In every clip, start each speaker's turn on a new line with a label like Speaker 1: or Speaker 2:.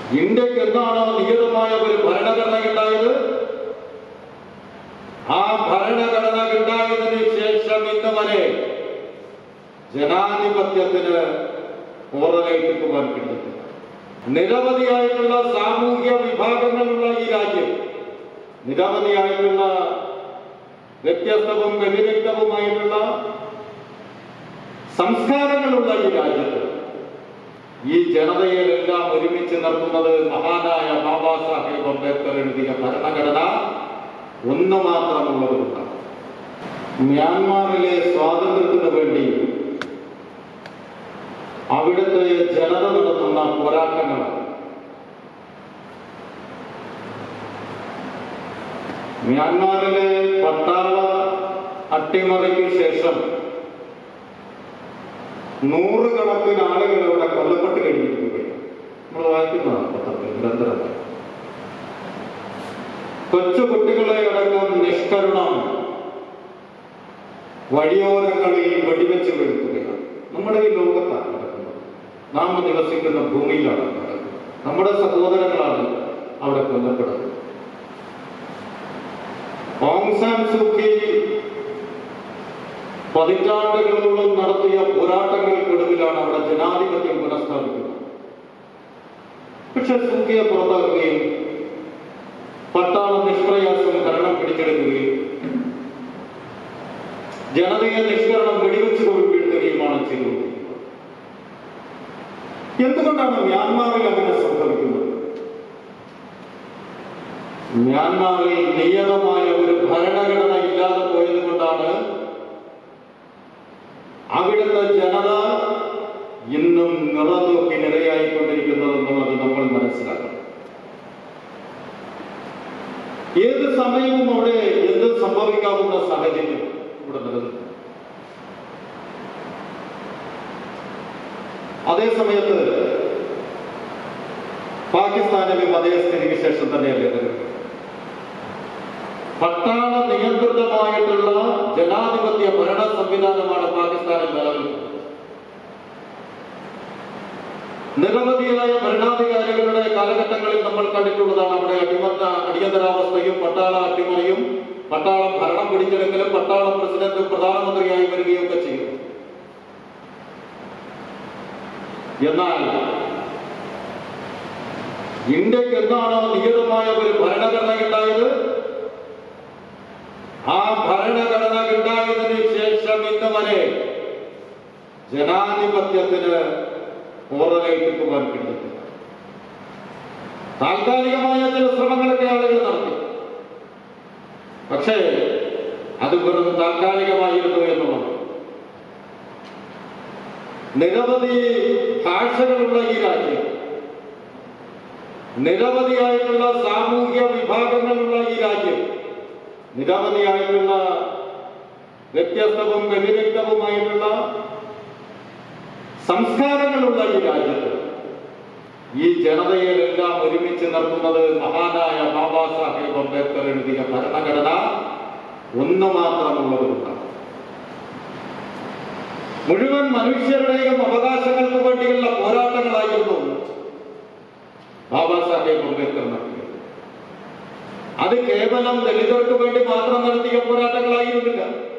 Speaker 1: ഇന്ത്യക്ക് എന്താണോ നിയതമായ ഒരു ഭരണഘടന ഉണ്ടായത് ആ ഭരണഘടന ഉണ്ടായതിനു ശേഷം ഇന്ന് വരെ ജനാധിപത്യത്തിന് പോറലേൽപ്പിക്കുവാൻ കഴിഞ്ഞിട്ടില്ല നിരവധിയായിട്ടുള്ള സാമൂഹ്യ വിഭാഗങ്ങളുള്ള ഈ രാജ്യം നിരവധിയായിട്ടുള്ള വ്യത്യസ്തവും വ്യതിരിക്തവുമായിട്ടുള്ള സംസ്കാരങ്ങളുള്ള ഈ രാജ്യത്ത് ഈ ജനതയെല്ലാം ഒരുമിച്ച് നിർത്തുന്നത് മഹാനായ ബാബാ സാഹേബ് അംബേദ്കർ എഴുതിയ ഭരണഘടന ഒന്ന് മാത്രമുള്ളതുകൊണ്ടാണ് മ്യാൻമാറിലെ സ്വാതന്ത്ര്യത്തിന് വേണ്ടി അവിടുത്തെ ജനത നടത്തുന്ന പോരാട്ടങ്ങളാണ് മ്യാൻമാറിലെ പട്ടാള അട്ടിമറിക്ക് ശേഷം നൂറുകണക്കിന് ആളുകൾ ഇവിടെ കൊല്ലപ്പെട്ട് കഴിഞ്ഞിരിക്കുകയാണ് നമ്മൾ വായിക്കുന്നതാണ് പത്രത്തിൽ നിരന്തരമായി കൊച്ചു കുട്ടികളെ അടക്കം നിഷ്കരുണം വഴിയോരങ്ങളിൽ വെടിവെച്ച് വീഴ്ത്തുകയാണ് നമ്മുടെ ഈ ലോകത്താണ് നടക്കുന്നത് നാം നിവസിക്കുന്ന ഭൂമിയിലാണ് നടക്കുന്നത് നമ്മുടെ സഹോദരങ്ങളാണ് അവിടെ കൊല്ലപ്പെടുന്നത് ഓങ് സാൻ സൂക്കി പതിറ്റാണ്ടുകളോളം നടത്തിയ പോരാട്ടങ്ങൾക്കൊടുവിലാണ് അവിടെ ജനാധിപത്യം പുനഃസ്ഥാപിക്കുന്നത് പക്ഷെ സൂക്കിയെ പുറത്താക്കുകയും പട്ടാളം നിഷ്പ്രയാസം ഭരണം പിടിച്ചെടുക്കുകയും ജനതയെ നിഷ്കരണം വെടിവെച്ച് വീഴ്ത്തുകയുമാണ് ചെയ്തുകൊണ്ടിരിക്കുന്നത് എന്തുകൊണ്ടാണ് മ്യാൻമാറിൽ അങ്ങനെ സംഭവിക്കുന്നത് മ്യാൻമാറിൽ നിയതമായ ഒരു ഭരണഘടന ഇല്ലാതെ പോയത് കൊണ്ടാണ് അവിടുത്തെ ജനത ഇന്നും നിറനോക്കിനിരയായിക്കൊണ്ടിരിക്കുന്നത് എന്നുള്ളത് നമ്മൾ മനസ്സിലാക്കണം ഏത് സമയവും അവിടെ എന്ത് സംഭവിക്കാവുന്ന സാഹചര്യം ഇവിടെ നിലനിൽക്കും അതേ സമയത്ത് പാകിസ്ഥാനിലും അതേ സ്ഥിതിവിശേഷം തന്നെയല്ലേ നിലനിൽക്കുന്നത് പട്ടാള നിയന്ത്രിതമായിട്ടുള്ള ജനാധിപത്യ ഭരണ സംവിധാനമാണ് പാകിസ്ഥാനിൽ നിലനിൽക്കുന്നത് നിരവധിയായ ഭരണാധികാരികളുടെ കാലഘട്ടങ്ങളിൽ നമ്മൾ കണ്ടിട്ടുള്ളതാണ് അവിടെ അടിമത്ത അടിയന്തരാവസ്ഥയും പട്ടാള അട്ടിമറിയും പട്ടാളം ഭരണം പിടിച്ചെടുക്കലും പട്ടാളം പ്രസിഡന്റും പ്രധാനമന്ത്രിയായി വരികയും ഒക്കെ ചെയ്യുന്നു എന്നാൽ ഇന്ത്യക്ക് എന്താണോ നിയതമായ ഒരു ഭരണഘടന ഉണ്ടായത് ആ ഭരണഘടന ഉണ്ടായതിനു ശേഷം ഇന്ന് വരെ ജനാധിപത്യത്തിന് പോറലേൽപ്പിക്കുവാൻ കഴിഞ്ഞിട്ടില്ല താൽക്കാലികമായ ചില ശ്രമങ്ങളൊക്കെ ആളുകൾ നടത്തി പക്ഷേ അത് വെറും താൽക്കാലികമായിരുന്നു എന്നുള്ളത് നിരവധി ഭാഷകളുള്ള ഈ രാജ്യം നിരവധിയായിട്ടുള്ള സാമൂഹ്യ വിഭാഗങ്ങളുള്ള ഈ രാജ്യം നിരവധിയായിട്ടുള്ള വ്യത്യസ്തവും വ്യതിരിക്തവുമായിട്ടുള്ള സംസ്കാരങ്ങളുള്ള ഈ രാജ്യത്ത് ഈ ജനതയെല്ലാം ഒരുമിച്ച് നിർത്തുന്നത് മഹാനായ ബാബാ സാഹേബ് അംബേദ്കർ എഴുതിയ ഭരണഘടന ഒന്ന് മാത്രമുള്ളതുകൊണ്ടാണ് മുഴുവൻ മനുഷ്യരുടെയും അവകാശങ്ങൾക്ക് വേണ്ടിയുള്ള പോരാട്ടങ്ങളായിരുന്നു ബാബാ സാഹേബ് അംബേദ്കർ നടത്തിയത് അത് കേവലം ദളിതർക്ക് വേണ്ടി മാത്രം നടത്തിയ പോരാട്ടങ്ങളായിരുന്നില്ല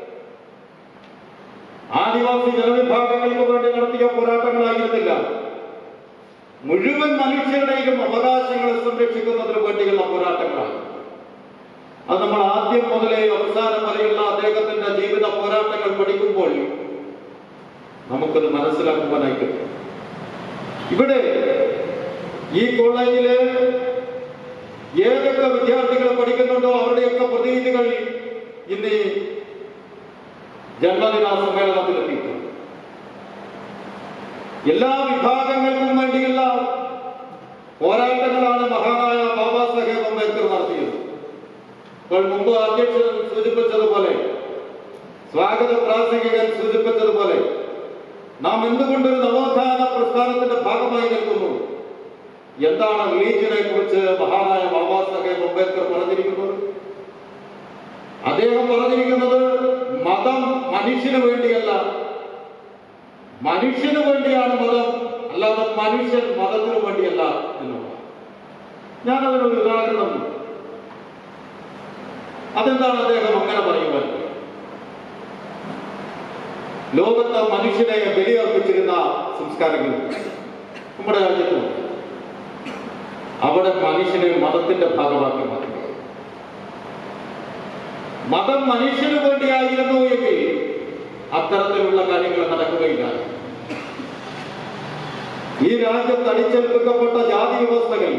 Speaker 1: ആദിവാസി ജനവിഭാഗങ്ങൾക്ക് വേണ്ടി നടത്തിയ പോരാട്ടങ്ങളായിരുന്നില്ല മുഴുവൻ മനുഷ്യരുടെയും അവകാശങ്ങളെ സംരക്ഷിക്കുന്നതിന് വേണ്ടിയുള്ള പോരാട്ടങ്ങളാണ് അത് നമ്മൾ ആദ്യം മുതലേ അവസാനം വരെയുള്ള അദ്ദേഹത്തിന്റെ ജീവിത പോരാട്ടങ്ങൾ പഠിക്കുമ്പോൾ നമുക്കത് മനസ്സിലാക്കുവാനായി കഴിയും ഇവിടെ ഈ കോളേജില് ഏതൊക്കെ വിദ്യാർത്ഥികൾ പഠിക്കുന്നുണ്ടോ അവരുടെയൊക്കെ പ്രതിനിധികൾ ഇന്ന് ഈ ജന്മദിന സമ്മേളനത്തിലെത്തിയിട്ടുണ്ട് എല്ലാ വിഭാഗങ്ങൾക്കും വേണ്ടിയുള്ള പോരാട്ടങ്ങളാണ് മഹാനായ ബാബാ സാഹേബ് അംബേദ്കർ നടത്തിയത് ഇപ്പോൾ മുമ്പ് അധ്യക്ഷൻ സൂചിപ്പിച്ചതുപോലെ സ്വാഗത പ്രാസംഗികൻ സൂചിപ്പിച്ചതുപോലെ നാം എന്തുകൊണ്ടൊരു നവോത്ഥാന പ്രസ്ഥാനത്തിന്റെ ഭാഗമായി നിൽക്കുന്നു എന്താണ് റിലീജിയനെ കുറിച്ച് മഹാനായ ബാബാ സാഹേബ് അംബേദ്കർ പറഞ്ഞിരിക്കുന്നത് അദ്ദേഹം പറഞ്ഞിരിക്കുന്നത് മതം മനുഷ്യന് വേണ്ടിയല്ല മനുഷ്യന് വേണ്ടിയാണ് മതം അല്ലാതെ മനുഷ്യൻ മതത്തിന് വേണ്ടിയല്ല എന്നുള്ളത് ഞാനതിനൊരു ഉദാഹരണം അതെന്താണ് അദ്ദേഹം അങ്ങനെ പറയുവാൻ ലോകത്ത് മനുഷ്യനെ ബലിയർപ്പിച്ചിരുന്ന സംസ്കാരങ്ങൾ നമ്മുടെ രാജ്യത്ത് അവിടെ മനുഷ്യനെ മതത്തിന്റെ ഭാഗമാക്കി മാറ്റി മതം മനുഷ്യന് വേണ്ടിയായിരുന്നു എങ്കിൽ അത്തരത്തിലുള്ള കാര്യങ്ങൾ നടക്കുകയില്ല ഈ രാജ്യത്ത് അടിച്ചേൽപ്പിക്കപ്പെട്ട ജാതി വ്യവസ്ഥകൾ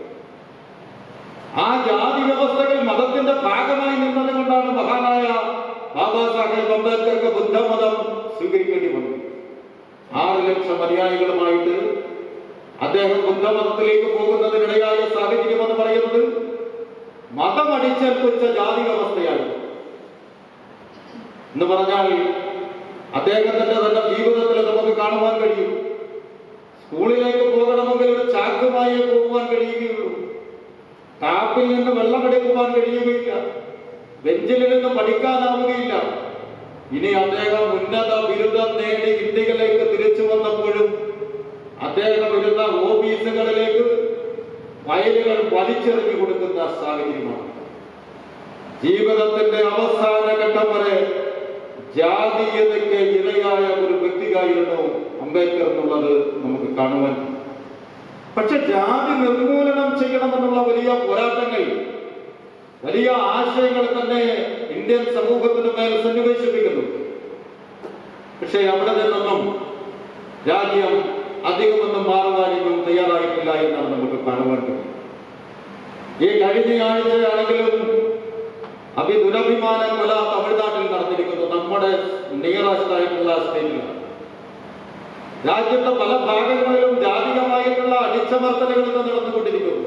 Speaker 1: ആ ജാതി വ്യവസ്ഥകൾ മതത്തിന്റെ ഭാഗമായി നിന്നത് കൊണ്ടാണ് മഹാനായ ബാബാ സാഹേബ് അംബേദ്കർക്ക് ബുദ്ധമതം സ്വീകരിക്കേണ്ടി വന്നു ആറ് ലക്ഷം അനുയായികളുമായിട്ട് അദ്ദേഹം ബുദ്ധമതത്തിലേക്ക് പോകുന്നതിനിടയായ സാഹചര്യം എന്ന് പറയുന്നത് മതം അടിച്ചേൽപ്പിച്ച ജാതി വ്യവസ്ഥയാണ് എന്ന് പറഞ്ഞാൽ അദ്ദേഹത്തിന്റെ തന്നെ ജീവിതത്തിൽ നമുക്ക് കാണുവാൻ കഴിയും സ്കൂളിലേക്ക് പോകണമെങ്കിൽ ഒരു ചാക്കുമായി പോകുവാൻ കഴിയുകയുള്ളൂ ടാപ്പിൽ നിന്ന് വെള്ളമെടുക്കുവാൻ കഴിയുകയില്ല ബെഞ്ചിൽ നിന്ന് പഠിക്കാനാവുകയില്ല ഇനി അദ്ദേഹം ഉന്നത ബിരുദം നേടി ഇന്ത്യയിലേക്ക് തിരിച്ചു വന്നപ്പോഴും അദ്ദേഹം ഇരുന്ന ഓഫീസുകളിലേക്ക് ഫയലുകൾ വലിച്ചെറിഞ്ഞു കൊടുക്കുന്ന സാഹചര്യമാണ് ജീവിതത്തിന്റെ അവസാന ഘട്ടം വരെ ജാതീയതയ്ക്ക് ഇരയായ ഒരു വ്യക്തിയായിരുന്നു അംബേദ്കർ എന്നുള്ളത് നമുക്ക് കാണുവാൻ പക്ഷെ ജാതി നിർമൂലനം ചെയ്യണമെന്നുള്ള വലിയ പോരാട്ടങ്ങൾ വലിയ ആശയങ്ങൾ തന്നെ ഇന്ത്യൻ സമൂഹത്തിന് മേൽ സന്നിവേശിപ്പിക്കുന്നു പക്ഷെ അവിടെ നിന്നൊന്നും രാജ്യം അധികമൊന്നും മാറുവാനൊന്നും തയ്യാറായിട്ടില്ല എന്നാണ് നമുക്ക് കാണുവാൻ കഴിയും ഈ കഴിഞ്ഞ ആഴ്ചയാണെങ്കിലും അഭിദുരഭിമാന കൊല തമിഴ്നാട്ടിൽ നടന്നിരിക്കുന്നു നമ്മുടെ നിയറസ്റ്റ് ആയിട്ടുള്ള സ്റ്റേറ്റിലാണ് രാജ്യത്തെ പല ഭാഗങ്ങളിലും ജാതികമായിട്ടുള്ള അടിച്ചമർത്തലുകൾ ഇന്ന് നടന്നുകൊണ്ടിരിക്കുന്നു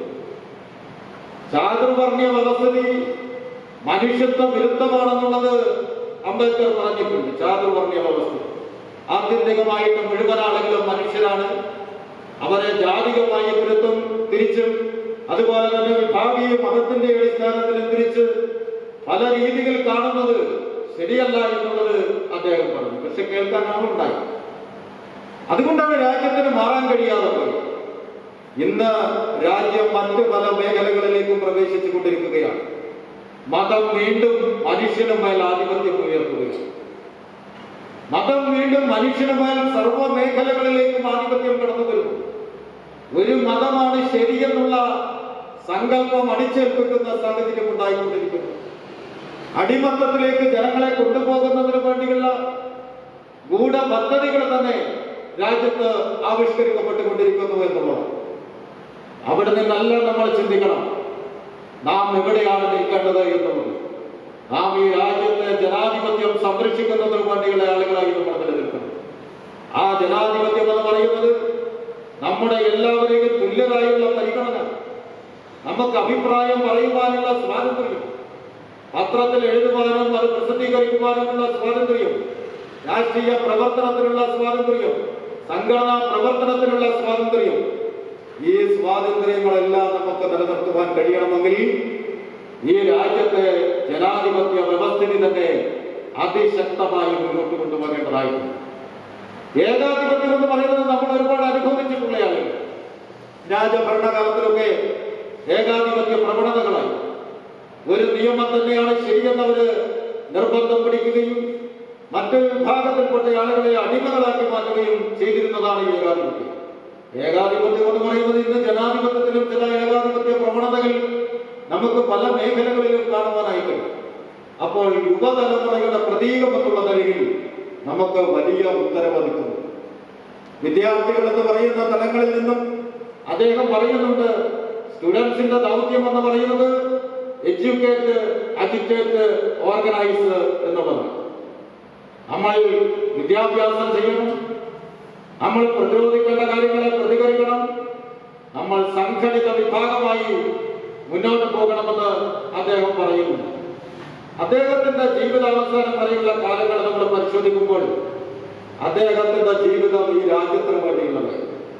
Speaker 1: ചാതുർവർണ്ണയ വ്യവസ്ഥിതി മനുഷ്യത്വ വിരുദ്ധമാണെന്നുള്ളത് അംബേദ്കർ പറഞ്ഞിട്ടുണ്ട് ചാതുർവർണ്ണയ വ്യവസ്ഥിതി ആത്യന്തികമായിട്ട് മുഴുവൻ ആളുകളും മനുഷ്യരാണ് അവരെ ജാതികമായി വിരുദ്ധം തിരിച്ചും അതുപോലെ തന്നെ വിഭാഗീയ മതത്തിന്റെ അടിസ്ഥാനത്തിലും തിരിച്ച് പല രീതികൾ കാണുന്നത് ശരിയല്ല എന്നുള്ളത് അദ്ദേഹം പറഞ്ഞു പക്ഷെ കേൾക്കാൻ ആളുണ്ടായി അതുകൊണ്ടാണ് രാജ്യത്തിന് മാറാൻ കഴിയാതെ പോയി ഇന്ന് രാജ്യം മറ്റു പല മേഖലകളിലേക്കും പ്രവേശിച്ചു കൊണ്ടിരിക്കുകയാണ് മതം വീണ്ടും മനുഷ്യന് മേൽ ആധിപത്യം ഉയർത്തുകയാണ് മതം വീണ്ടും മനുഷ്യന് മേൽ സർവ്വ മേഖലകളിലേക്കും ആധിപത്യം കടന്നു വരുന്നു ഒരു മതമാണ് ശരിയെന്നുള്ള സങ്കല്പം അടിച്ചേൽപ്പിക്കുന്ന സാഹചര്യം ഉണ്ടായിക്കൊണ്ടിരിക്കുന്നു അടിമത്തത്തിലേക്ക് ജനങ്ങളെ കൊണ്ടുപോകുന്നതിന് വേണ്ടിയുള്ള ഗൂഢ പദ്ധതികൾ തന്നെ രാജ്യത്ത് ആവിഷ്കരിക്കപ്പെട്ടുകൊണ്ടിരിക്കുന്നു എന്നുള്ളത് അവിടെ നിന്നല്ല നമ്മൾ ചിന്തിക്കണം നാം എവിടെയാണ് നിൽക്കേണ്ടത് എന്നുള്ളത് നാം ഈ രാജ്യത്തെ ജനാധിപത്യം സംരക്ഷിക്കുന്നതിന് വേണ്ടിയുള്ള ആളുകളായി നമ്മൾ നിലനിൽക്കണം ആ ജനാധിപത്യം എന്ന് പറയുന്നത് നമ്മുടെ എല്ലാവരെയും തുല്യരായുള്ള പരിഗണന നമുക്ക് അഭിപ്രായം പറയുവാനുള്ള സ്വാതന്ത്ര്യം പത്രത്തിൽ എഴുതുവാനും അത് പ്രസിദ്ധീകരിക്കുവാനുമുള്ള സ്വാതന്ത്ര്യം രാഷ്ട്രീയ പ്രവർത്തനത്തിനുള്ള സ്വാതന്ത്ര്യം സംഘടനാ പ്രവർത്തനത്തിനുള്ള സ്വാതന്ത്ര്യം ഈ സ്വാതന്ത്ര്യങ്ങളെല്ലാം നമുക്ക് നിലനിർത്തുവാൻ കഴിയണമെങ്കിൽ ഈ രാജ്യത്തെ ജനാധിപത്യ വ്യവസ്ഥിതി തന്നെ അതിശക്തമായി മുന്നോട്ട് കൊണ്ടുപോകേണ്ടതായിട്ടുണ്ട് ഏകാധിപത്യം എന്ന് പറയുന്നത് നമ്മൾ ഒരുപാട് അനുഭവിച്ചിട്ടുള്ള ആളുകൾ രാജഭരണകാലത്തിലൊക്കെ ഏകാധിപത്യ പ്രവണതകളായി ഒരു നിയമം തന്നെയാണ് ശരിയെന്നവര് നിർബന്ധം പിടിക്കുകയും മറ്റൊരു വിഭാഗത്തിൽപ്പെട്ട ആളുകളെ അടിമകളാക്കി മാറ്റുകയും ചെയ്തിരുന്നതാണ് ഈ ഏകാധിപത്യം ഏകാധിപത്യം എന്ന് പറയുന്നത് ഇന്ന് ജനാധിപത്യത്തിലും ചില ഏകാധിപത്യ പ്രവണതകൾ നമുക്ക് പല മേഖലകളിലും കാണുവാനായി കഴിയും അപ്പോൾ യുവതലമുറയുടെ പ്രതീകം എന്നുള്ള നിലയിൽ നമുക്ക് വലിയ ഉത്തരവാദിത്വം വിദ്യാർത്ഥികൾ എന്ന് പറയുന്ന തലങ്ങളിൽ നിന്നും അദ്ദേഹം പറയുന്നുണ്ട് സ്റ്റുഡൻസിന്റെ ദൗത്യം എന്ന് പറയുന്നത് എഡ്യൂക്കേറ്റ് അജിറ്റേറ്റ് ഓർഗനൈസ് എന്നുള്ളതാണ് നമ്മൾ വിദ്യാഭ്യാസം ചെയ്യണം നമ്മൾ പ്രതിരോധിക്കേണ്ട കാര്യങ്ങളെ പ്രതികരിക്കണം നമ്മൾ സംഘടിത വിഭാഗമായി മുന്നോട്ട് പോകണമെന്ന് അദ്ദേഹം പറയുന്നു അദ്ദേഹത്തിന്റെ ജീവിതാവസാനം വരെയുള്ള കാലങ്ങൾ നമ്മൾ പരിശോധിക്കുമ്പോൾ അദ്ദേഹത്തിന്റെ ജീവിതം ഈ രാജ്യത്തിന് വേണ്ടിയുള്ളത്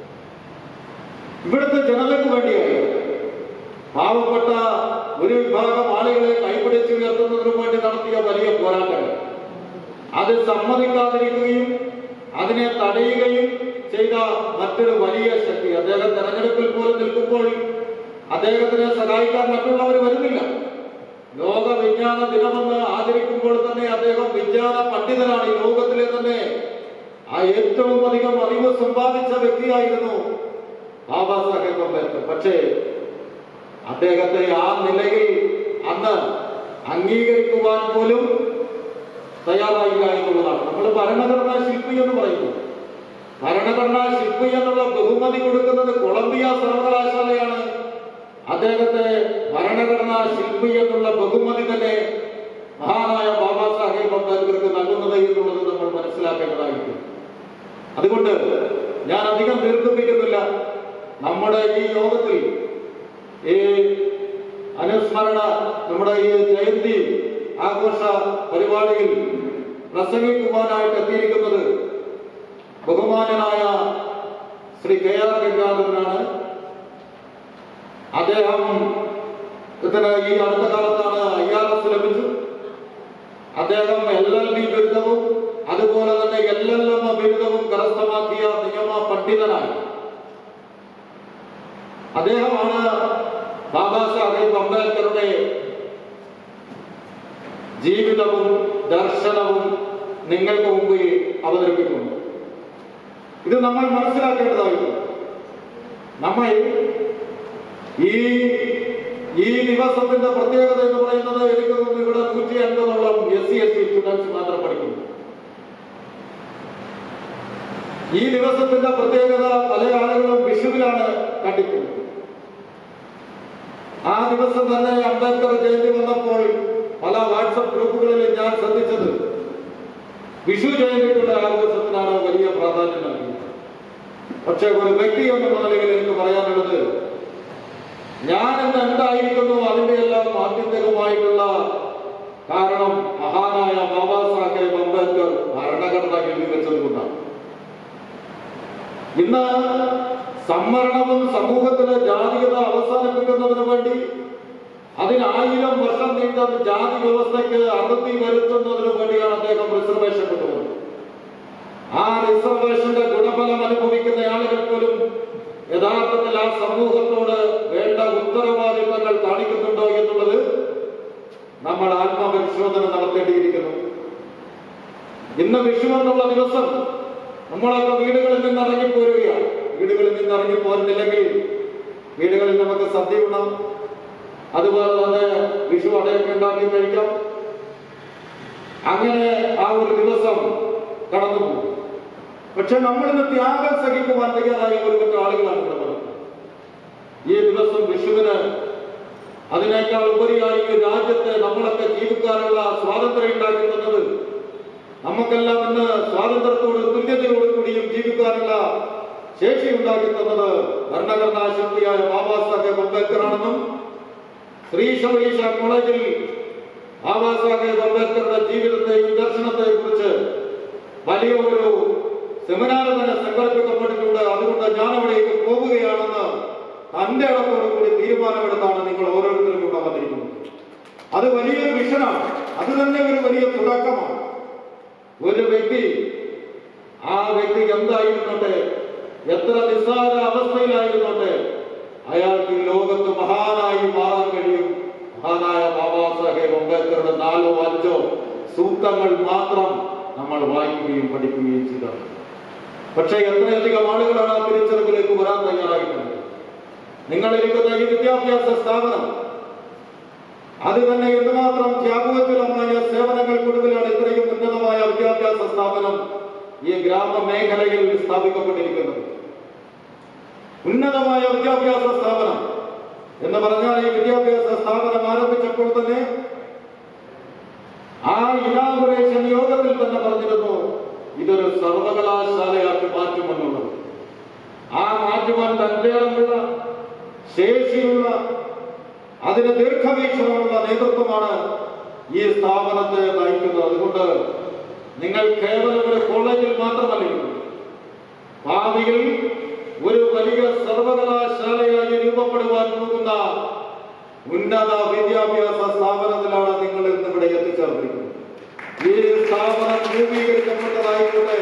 Speaker 1: ഇവിടുത്തെ ജനതയ്ക്ക് വേണ്ടിയായി പാവപ്പെട്ട ഒരു വിഭാഗം ആളുകളെ കൈപിടിച്ചുയർത്തുന്നതിനു വേണ്ടി നടത്തിയ വലിയ പോരാട്ടങ്ങൾ അത് സമ്മതിക്കാതിരിക്കുകയും അതിനെ തടയുകയും ചെയ്ത മറ്റൊരു വലിയ ശക്തി അദ്ദേഹം തെരഞ്ഞെടുപ്പിൽ പോലും നിൽക്കുമ്പോൾ അദ്ദേഹത്തിനെ സഹായിക്കാൻ മറ്റുള്ളവർ വരുന്നില്ല ലോക വിജ്ഞാന ദിനമെന്ന് ആചരിക്കുമ്പോൾ തന്നെ അദ്ദേഹം വിജ്ഞാന പണ്ഡിതനാണ് ഈ ലോകത്തിലെ തന്നെ ആ ഏറ്റവും അധികം അറിവ് സമ്പാദിച്ച വ്യക്തിയായിരുന്നു ബാബാ സാഹേബ് അംബേദ്കർ പക്ഷേ അദ്ദേഹത്തെ ആ നിലയിൽ അന്ന് അംഗീകരിക്കുവാൻ പോലും തയ്യാറായില്ല എന്നുള്ളതാണ് നമ്മൾ ഭരണഘടനാ ശില്പി എന്ന് പറയുന്നു ഭരണഘടനാ ശില്പി എന്നുള്ള ബഹുമതി കൊടുക്കുന്നത് കൊളംബിയ സർവകലാശാലയാണ് അദ്ദേഹത്തെ ഭരണഘടനാ ശില്പി എന്നുള്ള ബഹുമതി തന്നെ മഹാനായ ബാബാ സാഹേബ് അംബേദ്കർക്ക് നൽകുന്നത് എന്നുള്ളത് നമ്മൾ മനസ്സിലാക്കേണ്ടതായിരിക്കും അതുകൊണ്ട് ഞാൻ അധികം ദീർഘിപ്പിക്കുന്നില്ല നമ്മുടെ ഈ യോഗത്തിൽ ഈ അനുസ്മരണ നമ്മുടെ ഈ ജയന്തി ആഘോഷ പരിപാടിയിൽ പ്രസംഗിക്കുവാനായിട്ട് എത്തിയിരിക്കുന്നത് ബഹുമാനനായ ശ്രീ കെ ആർ ഗംഗാധരനാണ് അദ്ദേഹം ഇതിന് ഈ അടുത്ത കാലത്താണ് ഐ ആർ എസ് ലഭിച്ചു അദ്ദേഹം എൽ എൽ ബി ബിരുദവും അതുപോലെ തന്നെ എൽ എൽ എം ബിരുദവും കരസ്ഥമാക്കിയ നിയമ പണ്ഡിതനായി അദ്ദേഹമാണ് ബാബാ സാഹേബ് അംബേദ്കറുടെ ജീവിതവും ദർശനവും നിങ്ങൾക്ക് മുമ്പിൽ അവതരിപ്പിക്കുന്നു ഇത് നമ്മൾ മനസ്സിലാക്കേണ്ടതായിരുന്നു നമ്മൾ ഈ ഈ ദിവസത്തിന്റെ പ്രത്യേകത എന്ന് പറയുന്നത് എനിക്ക് തോന്നുന്നു ഇവിടെ നൂറ്റി അൻപതോളം S C S T students മാത്രം പഠിക്കുന്നു ഈ ദിവസത്തിന്റെ പ്രത്യേകത പല ആളുകളും വിഷുവിലാണ് കണ്ടിട്ടുള്ളത് ആ ദിവസം തന്നെ അംബേദ്കർ ജയന്തി വന്നപ്പോൾ പല വാട്സപ്പ് ഗ്രൂപ്പുകളിൽ ഞാൻ ശ്രദ്ധിച്ചത് വിഷു ജയന്തിക്കുള്ള ആഘോഷത്തിനാണ് വലിയ പ്രാധാന്യം നൽകിയത് പക്ഷെ ഒരു വ്യക്തി എന്ന നിലയിൽ എനിക്ക് പറയാനുള്ളത് ഞാൻ ഇന്ന് എന്തായിരിക്കുന്നു അതിന്റെ എല്ലാം ആത്യന്തികമായിട്ടുള്ള കാരണം മഹാനായ ബാബാ സാഹേബ് അംബേദ്കർ ഭരണഘടന എഴുതി വെച്ചതുകൊണ്ടാണ് ഇന്ന് സംവരണവും സമൂഹത്തിലെ ജാതീയത അവസാനിപ്പിക്കുന്നതിന് വേണ്ടി അതിനായിരം വർഷം നീണ്ട ജാതി വ്യവസ്ഥയ്ക്ക് അറുതി വരുത്തുന്നതിന് വേണ്ടിയാണ് അദ്ദേഹം റിസർവേഷൻ കൊണ്ടുവന്നത് ആ റിസർവേഷന്റെ ഗുണഫലം അനുഭവിക്കുന്ന ആളുകൾ പോലും യഥാർത്ഥത്തിൽ ആ സമൂഹത്തോട് വേണ്ട ഉത്തരവാദിത്തങ്ങൾ കാണിക്കുന്നുണ്ടോ എന്നുള്ളത് നമ്മൾ ആത്മപരിശോധന നടത്തേണ്ടിയിരിക്കുന്നു ഇന്ന് വിഷു എന്നുള്ള ദിവസം നമ്മളൊക്കെ വീടുകളിൽ നിന്ന് ഇറങ്ങിപ്പോരുകയാണ് വീടുകളിൽ നിന്ന് ഇറങ്ങിപ്പോരുന്നില്ലെങ്കിൽ വീടുകളിൽ നമുക്ക് സദ്യ ഉണ്ണാം അതുപോലെ തന്നെ വിഷു അടയൊക്കെ ഉണ്ടാക്കി കഴിക്കാം അങ്ങനെ ആ ഒരു ദിവസം കടന്നു പോകും പക്ഷെ നമ്മൾ ഇന്ന് ത്യാഗം സഹിക്കുവാൻ തയ്യാറായ ഒരു പറ്റ ആളുകളാണ് ഇവിടെ പറയുന്നത് ഈ ദിവസം വിഷുവിന് അതിനേക്കാൾ ഉപരിയായി ഈ രാജ്യത്തെ നമ്മളൊക്കെ ജീവിക്കാനുള്ള സ്വാതന്ത്ര്യം ഉണ്ടാക്കി തന്നത് നമുക്കെല്ലാം ഇന്ന് സ്വാതന്ത്ര്യത്തോട് തുല്യതയോട് കൂടിയും ജീവിക്കാനുള്ള ശേഷി ഉണ്ടാക്കി തന്നത് ഭരണഘടനാ ശില്പിയായ ബാബാ സാഹേബ് അംബേദ്കർ ആണെന്നും ശ്രീ ശബരീഷ കോളേജിൽ ബാബാ സാഹേബ് അംബേദ്കറുടെ ജീവിതത്തെയും ദർശനത്തെയും കുറിച്ച് വലിയ ഒരു സെമിനാർ തന്നെ സംഘടിപ്പിക്കപ്പെട്ടിട്ടുണ്ട് അതുകൊണ്ട് ഞാൻ അവിടേക്ക് പോവുകയാണെന്ന് തന്റെ ഇടത്തോടു കൂടി തീരുമാനമെടുത്താണ് നിങ്ങൾ ഓരോരുത്തരും ഇവിടെ വന്നിരിക്കുന്നത് അത് വലിയൊരു വിഷനാണ് അത് തന്നെ ഒരു വലിയ തുടക്കമാണ് ഒരു വ്യക്തി ആ വ്യക്തി എന്തായിരുന്നോട്ടെ എത്ര നിസ്സാര അവസ്ഥയിലായിരുന്നോട്ടെ അയാൾക്ക് ഈ ലോകത്ത് മഹാനായി മാറാൻ കഴിയും മഹാനായ ബാബാ സാഹേബ് അംബേദ്കറുടെ നാലോ അഞ്ചോ സൂക്തങ്ങൾ മാത്രം നമ്മൾ വായിക്കുകയും പഠിക്കുകയും ചെയ്തത് പക്ഷേ എത്രയധികം ആളുകളാണ് ആ തിരിച്ചറിവിലേക്ക് വരാൻ തയ്യാറായിട്ടുണ്ട് നിങ്ങളിരിക്കുന്ന ഈ വിദ്യാഭ്യാസ സ്ഥാപനം അത് തന്നെ എന്തുമാത്രം ത്യാഗോജ്വലമായ സേവനങ്ങൾക്കൊടുവിലാണ് ഇത്രയും ഉന്നതമായ വിദ്യാഭ്യാസ സ്ഥാപനം ഈ ഗ്രാമ മേഖലയിൽ സ്ഥാപിക്കപ്പെട്ടിരിക്കുന്നത് ഉന്നതമായ വിദ്യാഭ്യാസ സ്ഥാപനം എന്ന് പറഞ്ഞാൽ ഈ വിദ്യാഭ്യാസ സ്ഥാപനം ആരംഭിച്ചപ്പോൾ തന്നെ ആ ഇനാഗുറേഷൻ യോഗത്തിൽ തന്നെ പറഞ്ഞിരുന്നു ഇതൊരു സർവകലാശാലയാക്കി മാറ്റുമെന്നുള്ളത് ആ മാറ്റുവാൻ തന്റെ അളവുള്ള ശേഷിയുള്ള അതിന് ദീർഘവീക്ഷണമുള്ള നേതൃത്വമാണ് ഈ സ്ഥാപനത്തെ നയിക്കുന്നത് അതുകൊണ്ട് നിങ്ങൾ കേവലം ഒരു കോളേജിൽ മാത്രമല്ല ഇരിക്കുന്നത്. ഭാവിയിൽ ഒരു വലിയ സർവകലാശാലയായി രൂപപ്പെടുവാൻ പോകുന്ന ഉന്നത വിദ്യാഭ്യാസ സ്ഥാപനത്തിലാണ് നിങ്ങൾ ഇന്ന് ഇവിടെ എത്തിച്ചേർന്നിരിക്കുന്നത് ഈ സ്ഥാപനം രൂപീകരിക്കപ്പെട്ടതായിക്കൊണ്ട്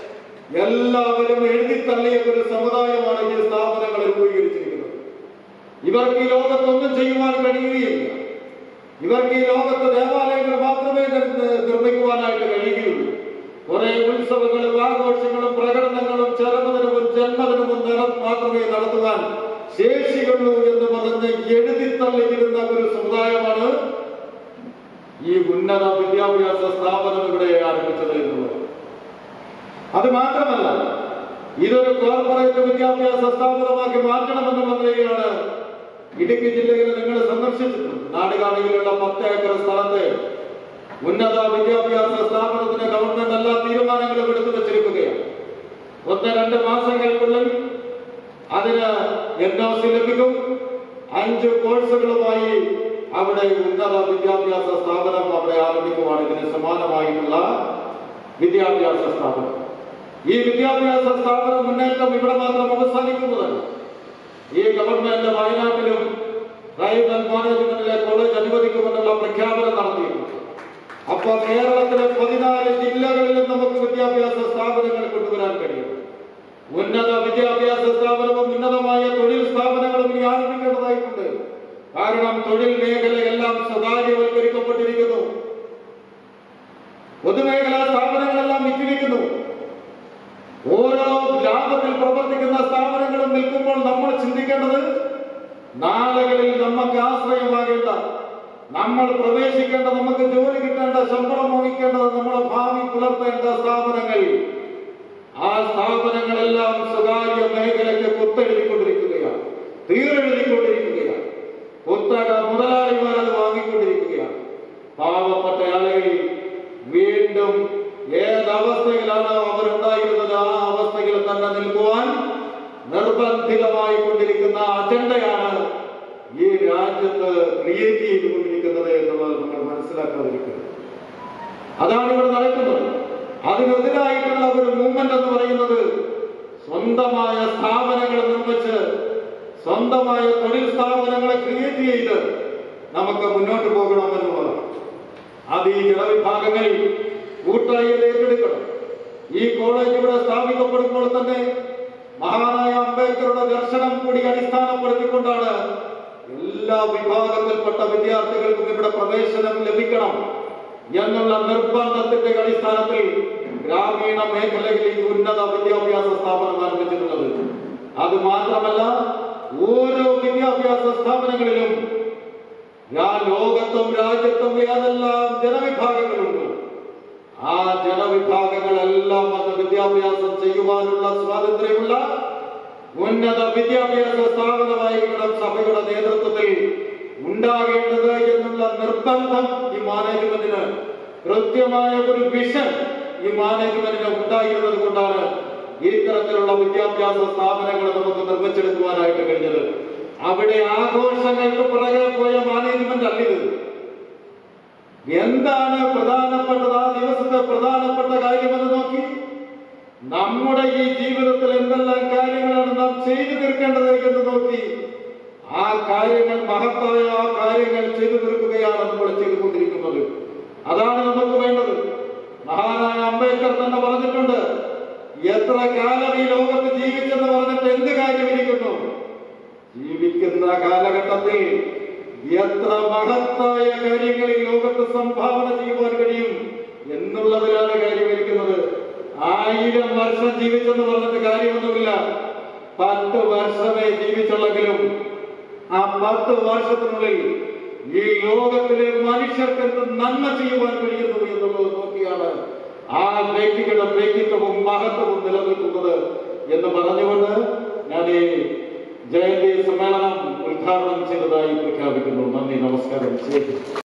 Speaker 1: എല്ലാവരും എഴുതി തള്ളിയ ഒരു സമുദായമാണ് ഈ സ്ഥാപനങ്ങൾ രൂപീകരിച്ചിരിക്കുന്നത് ഇവർക്ക് ഈ ലോകത്തൊന്നും ചെയ്യുവാൻ കഴിയുകയില്ല ഇവർക്ക് ഈ ലോകത്ത് ദേവാലയങ്ങൾ മാത്രമേ നിർ- നിർമ്മിക്കുവാനായിട്ട് കഴിയുകയുള്ളൂ കുറെ ഉത്സവങ്ങളും ആഘോഷങ്ങളും പ്രകടനങ്ങളും ചരമദിനവും ജന്മദിനവും നട- മാത്രമേ നടത്തുവാൻ ശേഷിയുള്ളൂ എന്ന് പറഞ്ഞ് എഴുതിത്തള്ളിയിരുന്ന ഒരു സമുദായമാണ് ഈ ഉന്നത വിദ്യാഭ്യാസ സ്ഥാപനം ഇവിടെ ആരംഭിച്ചത് എന്നുള്ളത് അത് മാത്രമല്ല ഇതൊരു കോർപ്പറേറ്റ് വിദ്യാഭ്യാസ സ്ഥാപനമാക്കി മാറ്റണമെന്നുള്ള നിലയിലാണ് ഇടുക്കി ജില്ലയിൽ നിങ്ങൾ സന്ദർശിച്ചിട്ടുണ്ട് നാടുകാണിയിലുള്ള പത്ത് ഏക്കർ സ്ഥലത്ത് ഉന്നത വിദ്യാഭ്യാസ സ്ഥാപനത്തിന് ഗവൺമെന്റ് എല്ലാ തീരുമാനങ്ങളും എടുത്തു വച്ചിരിക്കുകയാണ് ഒന്ന് രണ്ട് മാസങ്ങൾക്കുള്ളിൽ അതിന് എൻ ഒ സി ലഭിക്കും അഞ്ച് കോഴ്സുകളുമായി അവിടെ ഉന്നത വിദ്യാഭ്യാസ സ്ഥാപനം അവിടെ ആരംഭിക്കുവാണ് ഇതിന് സമാനമായിട്ടുള്ള വിദ്യാഭ്യാസ സ്ഥാപനം ഈ വിദ്യാഭ്യാസ സ്ഥാപന മുന്നേറ്റം ഇവിടെ മാത്രം അവസാനിക്കുന്നതല്ല ഈ ഗവൺമെന്റ് വയനാട്ടിലും ട്രൈബൽ മാനേജ്മെന്റിലെ കോളേജ് അനുവദിക്കുമെന്നുള്ള പ്രഖ്യാപനം നടത്തിയിട്ടുണ്ട് അപ്പൊ കേരളത്തിലെ പതിനാല് ജില്ലകളിലും നമുക്ക് വിദ്യാഭ്യാസ സ്ഥാപനങ്ങൾ കൊണ്ടുവരാൻ കഴിയും ഉന്നത വിദ്യാഭ്യാസ സ്ഥാപനവും ഉന്നതമായ തൊഴിൽ സ്ഥാപനങ്ങളും ഇനി ആരംഭിക്കേണ്ടതായിട്ടുണ്ട് കാരണം തൊഴിൽ മേഖലയെല്ലാം സ്വകാര്യവൽക്കരിക്കപ്പെട്ടിരിക്കുന്നു പൊതുമേഖലാ സ്ഥാപനങ്ങളെല്ലാം വിറ്റിരിക്കുന്നു ഓരോ ഗ്രാമത്തിൽ പ്രവർത്തിക്കുന്ന സ്ഥാപനങ്ങളും നിൽക്കുമ്പോൾ നമ്മൾ ചിന്തിക്കേണ്ടത് നാളുകളിൽ നമുക്ക് ആശ്രയമാകേണ്ട നമ്മൾ പ്രവേശിക്കേണ്ട നമുക്ക് ജോലി കിട്ടേണ്ട ശമ്പളം മോഹിക്കേണ്ടത് നമ്മുടെ ഭാവി പുലർത്തേണ്ട സ്ഥാപനങ്ങൾ ആ സ്ഥാപനങ്ങളെല്ലാം സ്വകാര്യ മേഖലയ്ക്ക് കുത്തെഴുതിക്കൊണ്ടിരിക്കുകയാണ് തീരെഴുതിക്കൊണ്ടിരിക്കുകയാണ് കുത്തക മുതലാളിമാർ അത് വാങ്ങിക്കൊണ്ടിരിക്കുകയാണ് പാവപ്പെട്ട ആളുകൾ വീണ്ടും ഏതവസ്ഥയിലാണ് അവരുണ്ടായിരുന്നത് ആ അവസ്ഥയിൽ തന്നെ നിൽക്കുവാൻ നിർബന്ധിതമായി കൊണ്ടിരിക്കുന്ന അജണ്ടയാണ് ഈ രാജ്യത്ത് ക്രിയേറ്റ് ചെയ്തുകൊണ്ടിരിക്കുന്നത് എന്നുള്ളത് നമ്മൾ മനസ്സിലാക്കാതിരിക്കുന്നത് അതാണ് ഇവിടെ നടക്കുന്നത് അതിനെതിരായിട്ടുള്ള ഒരു മൂവ്മെന്റ് എന്ന് പറയുന്നത് സ്വന്തമായ സ്ഥാപനങ്ങൾ നിർമ്മിച്ച് സ്വന്തമായ തൊഴിൽ സ്ഥാപനങ്ങളെ ക്രിയേറ്റ് ചെയ്ത് നമുക്ക് മുന്നോട്ട് പോകണമെന്നുള്ളതാണ് അത് ഈ ജനവിഭാഗങ്ങളിൽ കൂട്ടായി ഇത് ഏറ്റെടുക്കണം ഈ കോളേജ് ഇവിടെ സ്ഥാപിക്കപ്പെടുമ്പോൾ തന്നെ മഹാനായ അംബേദ്കറുടെ ദർശനം കൂടി അടിസ്ഥാനപ്പെടുത്തിക്കൊണ്ടാണ് എല്ലാ വിഭാഗത്തിൽപ്പെട്ട വിദ്യാർത്ഥികൾക്കും ഇവിടെ പ്രവേശനം ലഭിക്കണം എന്നുള്ള നിർബന്ധത്തിന്റെ അടിസ്ഥാനത്തിൽ ഗ്രാമീണ മേഖലയിൽ ഈ ഉന്നത വിദ്യാഭ്യാസ സ്ഥാപനം ആരംഭിച്ചിട്ടുള്ളത് അത് മാത്രമല്ല ഓരോ വിദ്യാഭ്യാസ സ്ഥാപനങ്ങളിലും ഞാൻ ലോകത്തും രാജ്യത്തും ഏതെല്ലാം ജനവിഭാഗങ്ങളുണ്ട് ആ ജനവിഭാഗങ്ങളെല്ലാം വന്ന് വിദ്യാഭ്യാസം ചെയ്യുവാനുള്ള സ്വാതന്ത്ര്യമുള്ള ഉന്നത വിദ്യാഭ്യാസ സ്ഥാപനമായിരിക്കണം സഭയുടെ നേതൃത്വത്തിൽ ഉണ്ടാകേണ്ടത് എന്നുള്ള നിർബന്ധം ഈ മാനേജ്മെന്റിന് കൃത്യമായ ഒരു വിഷൻ ഈ മാനേജ്മെന്റിന് ഉണ്ടായിരുന്നത് കൊണ്ടാണ് ഇത്തരത്തിലുള്ള വിദ്യാഭ്യാസ സ്ഥാപനങ്ങൾ നമുക്ക് നിർമ്മിച്ചെടുക്കുവാനായിട്ട് കഴിഞ്ഞത് അവിടെ ആഘോഷങ്ങൾക്ക് പുറകെ പോയ മാനേജ്മെന്റ് അല്ലിത് എന്താണ് പ്രധാനപ്പെട്ടത് ആ ദിവസത്തെ പ്രധാനപ്പെട്ട കാര്യമെന്ന് നോക്കി നമ്മുടെ ഈ ജീവിതത്തിൽ എന്തെല്ലാം കാര്യങ്ങളാണ് നാം ചെയ്തു തീർക്കേണ്ടത് എന്ന് നോക്കി ആ കാര്യങ്ങൾ മഹത്തായ ആ കാര്യങ്ങൾ ചെയ്തു തീർക്കുകയാണ് നമ്മൾ ചെയ്തുകൊണ്ടിരിക്കുന്നത് അതാണ് നമുക്ക് വേണ്ടത് മഹാനായ അംബേദ്കർ തന്നെ പറഞ്ഞിട്ടുണ്ട് എത്ര കാലം ഈ ലോകത്ത് ജീവിച്ചെന്ന് പറഞ്ഞിട്ട് എന്ത് കാര്യമിരിക്കുന്നു ജീവിക്കുന്ന കാലഘട്ടത്തിൽ എത്ര മഹത്തായ കാര്യങ്ങൾ ഈ ലോകത്ത് സംഭാവന ചെയ്യുവാൻ കഴിയും എന്നുള്ളതിലാണ് കാര്യമിരിക്കുന്നത് ആയിരം വർഷം ജീവിച്ചെന്ന് പറഞ്ഞിട്ട് കാര്യമൊന്നുമില്ല പത്ത് വർഷമേ ജീവിച്ചുള്ളെങ്കിലും ആ പത്ത് വർഷത്തിനുള്ളിൽ ഈ ലോകത്തിലെ മനുഷ്യർക്ക് എന്ത് നന്മ ചെയ്യുവാൻ കഴിയുന്നു എന്നുള്ളത് നോക്കിയാണ് ആ വ്യക്തികളുടെ വ്യക്തിത്വവും മഹത്വവും നിലനിൽക്കുന്നത് എന്ന് പറഞ്ഞുകൊണ്ട് ഞാൻ ഈ ജയന്തി സമ്മേളനം ഉദ്ഘാടനം ചെയ്തതായി പ്രഖ്യാപിക്കുന്നു നന്ദി നമസ്കാരം ശരി